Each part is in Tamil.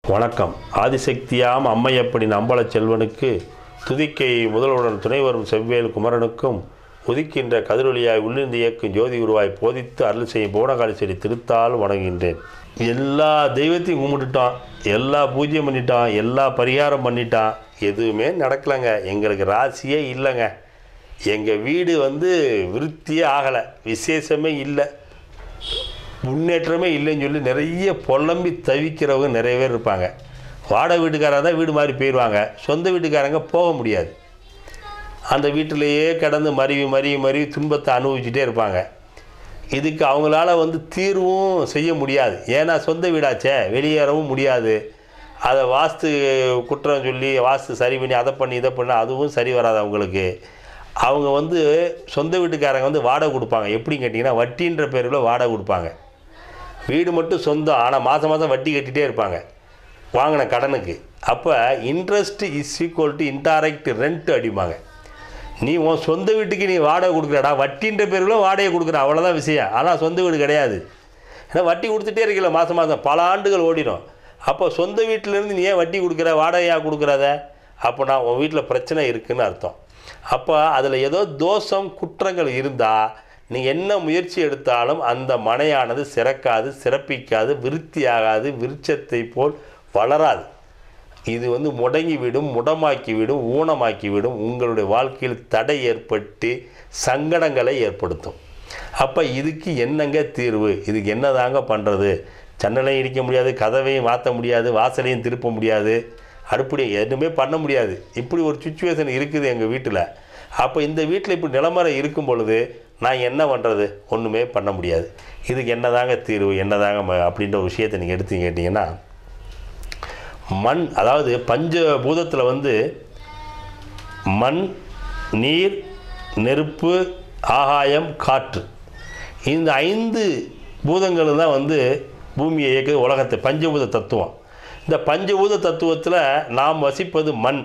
வணக்கம் ஆதிசக்தியாம் அம்மையப்பனின் அம்பலச் செல்வனுக்கு துதிக்கை முதல்வருடன் துணை வரும் செவ்வேல் குமரனுக்கும் உதிக்கின்ற கதிரொலியாய் உள்ளிருந்து இயக்கும் ஜோதி உருவாய் போதித்து அருள் செய்யும் புவனகாளி செடி திருத்தால் வணங்குகின்றேன் எல்லா தெய்வத்தையும் கும்பிட்டுட்டோம் எல்லா பூஜ்யம் பண்ணிட்டோம் எல்லா பரிகாரம் பண்ணிட்டான் எதுவுமே நடக்கலைங்க எங்களுக்கு ராசியே இல்லைங்க எங்கள் வீடு வந்து விருத்தியே ஆகலை விசேஷமே இல்லை முன்னேற்றமே இல்லைன்னு சொல்லி நிறைய புலம்பி தவிக்கிறவங்க நிறைய பேர் இருப்பாங்க வாடகை வீட்டுக்காரங்க தான் வீடு மாதிரி போயிடுவாங்க சொந்த வீட்டுக்காரங்க போக முடியாது அந்த வீட்டிலேயே கிடந்து மருவி மருவி மருவி துன்பத்தை அனுபவிச்சுட்டே இருப்பாங்க இதுக்கு அவங்களால வந்து தீர்வும் செய்ய முடியாது ஏன்னா சொந்த வீடாச்சே வெளியேறவும் முடியாது அதை வாஸ்து குற்றம் சொல்லி வாஸ்து சரி பண்ணி அதை பண்ணி இதை பண்ணி அதுவும் சரி வராது அவங்களுக்கு அவங்க வந்து சொந்த வீட்டுக்காரங்க வந்து வாடகை கொடுப்பாங்க எப்படின்னு கேட்டிங்கன்னா வட்டின்ற பேரில் வாடகை கொடுப்பாங்க வீடு மட்டும் சொந்தம் ஆனால் மாதம் மாதம் வட்டி கட்டிகிட்டே இருப்பாங்க வாங்கின கடனுக்கு அப்போ interest is equal to indirect rent அடிப்பாங்க நீ உன் சொந்த வீட்டுக்கு நீ வாடகை கொடுக்குறடா வட்டின்ற பேரில் வாடகை கொடுக்குற அவ்வளோதான் விஷயம் ஆனால் சொந்த வீடு கிடையாது ஏன்னா வட்டி கொடுத்துட்டே இருக்கல மாதம் மாதம் பல ஆண்டுகள் ஓடிடும் அப்போ சொந்த வீட்டிலேருந்து நீ ஏன் வட்டி கொடுக்குற வாடகையாக கொடுக்குறத அப்போ நான் உன் வீட்டில் பிரச்சனை இருக்குன்னு அர்த்தம் அப்போ அதில் ஏதோ தோஷம் குற்றங்கள் இருந்தால் நீ என்ன முயற்சி எடுத்தாலும் அந்த மனையானது சிறக்காது சிறப்பிக்காது விருத்தியாகாது விருட்சத்தை போல் வளராது இது வந்து முடங்கி விடும் முடமாக்கி விடும் ஊனமாக்கி விடும் உங்களுடைய வாழ்க்கையில் தடை ஏற்பட்டு சங்கடங்களை ஏற்படுத்தும் அப்போ இதுக்கு என்னங்க தீர்வு இதுக்கு என்னதாங்க பண்ணுறது ஜன்னலையும் இடிக்க முடியாது கதவையும் மாற்ற முடியாது வாசலையும் திருப்ப முடியாது அடுப்படி எதுவுமே பண்ண முடியாது இப்படி ஒரு சுச்சுவேஷன் இருக்குது எங்கள் வீட்டில் அப்போ இந்த வீட்டில் இப்படி நிலமறை இருக்கும் பொழுது நான் என்ன பண்ணுறது ஒன்றுமே பண்ண முடியாது இதுக்கு என்னதாங்க தீர்வு என்னதாங்க ம- அப்படின்ற ஒரு விஷயத்தை நீங்கள் எடுத்து கேட்டிங்கன்னா மண் அதாவது பஞ்ச பூதத்தில் வந்து மண் நீர் நெருப்பு ஆகாயம் காற்று இந்த ஐந்து பூதங்கள் தான் வந்து பூமியை இயக்குது உலகத்தை பஞ்சபூத தத்துவம் இந்த பஞ்சபூத தத்துவத்தில் நாம் வசிப்பது மண்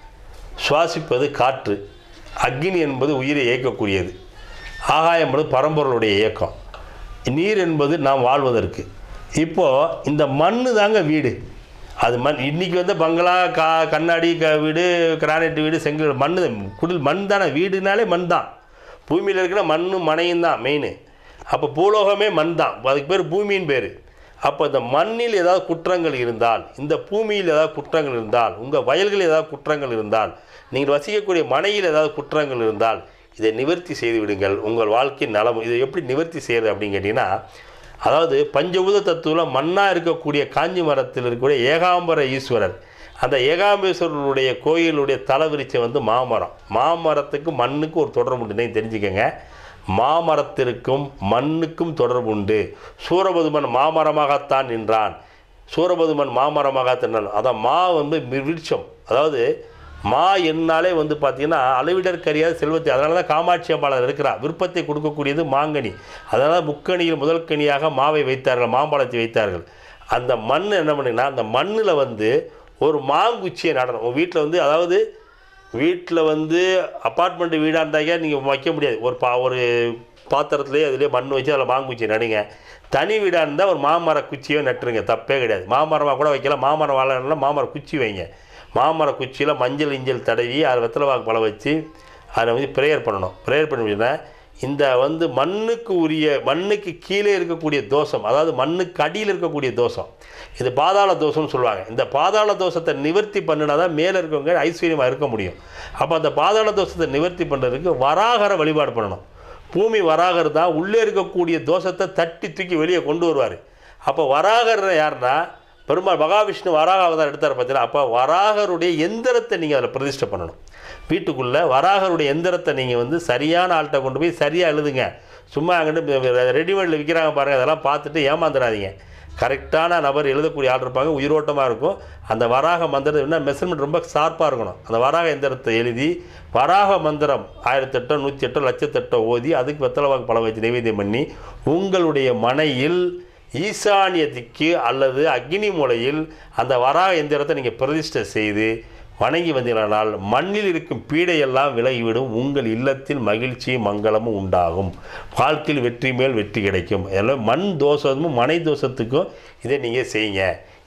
சுவாசிப்பது காற்று அக்னி என்பது உயிரை இயக்கக்கூடியது ஆகாயம் என்பது பரம்பொருளுடைய இயக்கம் நீர் என்பது நாம் வாழ்வதற்கு இப்போது இந்த மண் தாங்க வீடு அது மண் இன்றைக்கி வந்து பங்களா கா கண்ணாடி க வீடு கிரானைட் வீடு செங்கல் மண் குடில் மண் தானே வீடுனாலே மண் தான் பூமியில் இருக்கிற மண்ணும் மனையும் தான் மெயின் அப்போ பூலோகமே மண் தான் அதுக்கு பேர் பூமியின் பேர் அப்போ இந்த மண்ணில் ஏதாவது குற்றங்கள் இருந்தால் இந்த பூமியில் ஏதாவது குற்றங்கள் இருந்தால் உங்கள் வயல்களில் ஏதாவது குற்றங்கள் இருந்தால் நீங்கள் வசிக்கக்கூடிய மனையில் ஏதாவது குற்றங்கள் இருந்தால் இதை நிவர்த்தி செய்து விடுங்கள் உங்கள் வாழ்க்கை நலம் இதை எப்படி நிவர்த்தி செய்கிறது அப்படின்னு கேட்டிங்கன்னா அதாவது பஞ்சபூத தத்துவத்தில் மண்ணாக இருக்கக்கூடிய காஞ்சி மரத்தில் இருக்கக்கூடிய ஏகாம்பர ஈஸ்வரர் அந்த ஏகாம்பேஸ்வரருடைய கோயிலுடைய தலவிருச்சம் வந்து மாமரம் மாமரத்துக்கு மண்ணுக்கு ஒரு தொடர்பு உண்டு நீங்க தெரிஞ்சுக்கங்க மாமரத்திற்கும் மண்ணுக்கும் தொடர்பு உண்டு சூரபதுமன் மாமரமாகத்தான் நின்றான் சூரபதுமன் மாமரமாகத்தான் நின்றான் அதான் மா வந்து விருட்சம் அதாவது மா என்னாலே வந்து பார்த்தீங்கன்னா அளவிடற்கரியாத செல்வத்தை அதனால தான் காமாட்சி அம்பாளர் இருக்கிறா விருப்பத்தை கொடுக்கக்கூடியது மாங்கனி அதனால தான் முக்கணியில் முதல் கனியாக மாவை வைத்தார்கள் மாம்பழத்தை வைத்தார்கள் அந்த மண் என்ன பண்ணுங்கன்னா அந்த மண்ணில் வந்து ஒரு மாங்குச்சியை நடணும் உங்கள் வீட்டில் வந்து அதாவது வீட்டில் வந்து அப்பார்ட்மெண்ட் வீடாக இருந்தாங்க நீங்கள் வைக்க முடியாது ஒரு பா ஒரு பாத்திரத்துலேயே அதுலேயே மண் வச்சு அதில் மாங்குச்சி நடுங்க தனி வீடாக இருந்தால் ஒரு மாமர குச்சியோ நட்டுருங்க தப்பே கிடையாது மாமரமாக கூட வைக்கலாம் மாமரம் வாழலாம் மாமர குச்சி வைங்க மாமர குச்சியில் மஞ்சள் இஞ்சல் தடவி அதில் வெத்தலைவாக்கு பழம் வச்சு அதில் வந்து ப்ரேயர் பண்ணணும் ப்ரேயர் பண்ணிவிட்டா இந்த வந்து மண்ணுக்கு உரிய மண்ணுக்கு கீழே இருக்கக்கூடிய தோஷம் அதாவது மண்ணுக்கு அடியில் இருக்கக்கூடிய தோஷம் இது பாதாள தோஷம்னு சொல்லுவாங்க இந்த பாதாள தோஷத்தை நிவர்த்தி பண்ணினா தான் மேலே இருக்கவங்க ஐஸ்வர்யமாக இருக்க முடியும் அப்போ அந்த பாதாள தோஷத்தை நிவர்த்தி பண்ணுறதுக்கு வராகர வழிபாடு பண்ணணும் பூமி வராகர் தான் உள்ளே இருக்கக்கூடிய தோஷத்தை தட்டி தூக்கி வெளியே கொண்டு வருவார் அப்போ வராகர் யாருன்னா பெருமாள் மகாவிஷ்ணு வராக அவதாரம் எடுத்தார் பார்த்தீங்கன்னா அப்போ வராகருடைய எந்திரத்தை நீங்கள் அதில் பிரதிஷ்டை பண்ணணும் வீட்டுக்குள்ளே வராகருடைய எந்திரத்தை நீங்கள் வந்து சரியான ஆள்கிட்ட கொண்டு போய் சரியாக எழுதுங்க சும்மா அங்கிட்டு ரெடிமேடில் விற்கிறாங்க பாருங்கள் அதெல்லாம் பார்த்துட்டு ஏமாந்துடாதீங்க கரெக்டான நபர் எழுதக்கூடிய ஆள் இருப்பாங்க உயிரோட்டமாக இருக்கும் அந்த வராக மந்திரம் என்ன மெஷர்மெண்ட் ரொம்ப ஷார்ப்பாக இருக்கணும் அந்த வராக எந்திரத்தை எழுதி வராக மந்திரம் ஆயிரத்தெட்டோ நூற்றி எட்டோ லட்சத்தெட்டோ ஓதி அதுக்கு வெத்தலைவாக்கு பழம் வச்சு நைவேத்தியம் பண்ணி உங்களுடைய மனையில் ஈசானிய திக்கு அல்லது அக்னி மூலையில் அந்த வராக எந்திரத்தை நீங்கள் பிரதிஷ்டை செய்து வணங்கி வந்தீர்களானால் மண்ணில் இருக்கும் பீடையெல்லாம் விலகிவிடும் உங்கள் இல்லத்தில் மகிழ்ச்சியும் மங்களமும் உண்டாகும் வாழ்க்கையில் வெற்றி மேல் வெற்றி கிடைக்கும் எல்லாம் மண் தோஷமும் மனை தோஷத்துக்கும் இதை நீங்கள் செய்யுங்க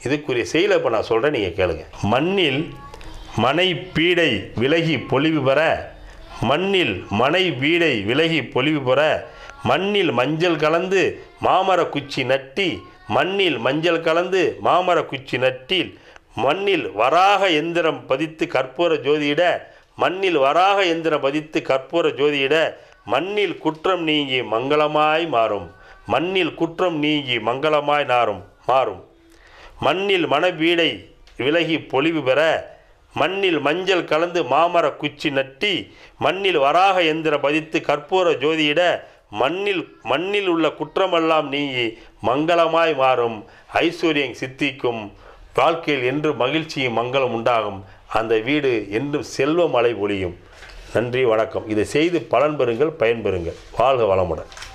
இதுக்குரிய செயலை இப்போ நான் சொல்கிறேன் நீங்கள் கேளுங்க மண்ணில் மனை பீடை விலகி பொலிவு பெற மண்ணில் மனை வீடை விலகி பொலிவு பெற மண்ணில் மஞ்சள் கலந்து மாமர குச்சி நட்டி மண்ணில் மஞ்சள் கலந்து மாமர குச்சி நட்டில் மண்ணில் வராக எந்திரம் பதித்து கற்பூர ஜோதியிட மண்ணில் வராக எந்திரம் பதித்து கற்பூர ஜோதியிட மண்ணில் குற்றம் நீங்கி மங்களமாய் மாறும் மண்ணில் குற்றம் நீங்கி மங்களமாய் நாரும் மாறும் மண்ணில் மணவீடை விலகி பொலிவு பெற மண்ணில் மஞ்சள் கலந்து மாமர குச்சி நட்டி மண்ணில் வராக எந்திர பதித்து கற்பூர ஜோதியிட மண்ணில் மண்ணில் உள்ள குற்றமெல்லாம் நீங்கி மங்களமாய் மாறும் ஐஸ்வர்யம் சித்திக்கும் வாழ்க்கையில் என்று மகிழ்ச்சியும் மங்களம் உண்டாகும் அந்த வீடு என்றும் செல்வ மழை பொழியும் நன்றி வணக்கம் இதை செய்து பலன் பெறுங்கள் பயன்பெறுங்கள் வாழ்க வளமுடன்